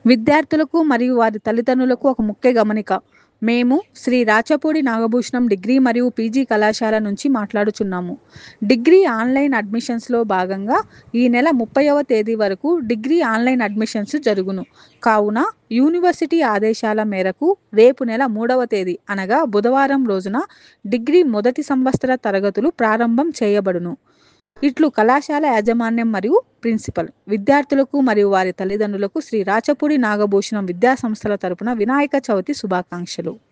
విద్యార్థులకు మరియు వారి తల్లిదండ్రులకు ఒక ముఖ్య గమనిక మేము శ్రీ రాచపూడి నాగభూషణం డిగ్రీ మరియు పీజీ కళాశాల నుంచి మాట్లాడుచున్నాము డిగ్రీ ఆన్లైన్ అడ్మిషన్స్లో భాగంగా ఈ నెల ముప్పైవ తేదీ వరకు డిగ్రీ ఆన్లైన్ అడ్మిషన్స్ జరుగును కావున యూనివర్సిటీ ఆదేశాల మేరకు రేపు నెల మూడవ తేదీ అనగా బుధవారం రోజున డిగ్రీ మొదటి సంవత్సర తరగతులు ప్రారంభం చేయబడును ఇట్లు కళాశాల యాజమాన్యం మరియు ప్రిన్సిపల్ విద్యార్థులకు మరియు వారి తల్లిదండ్రులకు శ్రీ రాచపూడి నాగభూషణం విద్యా సంస్థల తరపున వినాయక చవితి శుభాకాంక్షలు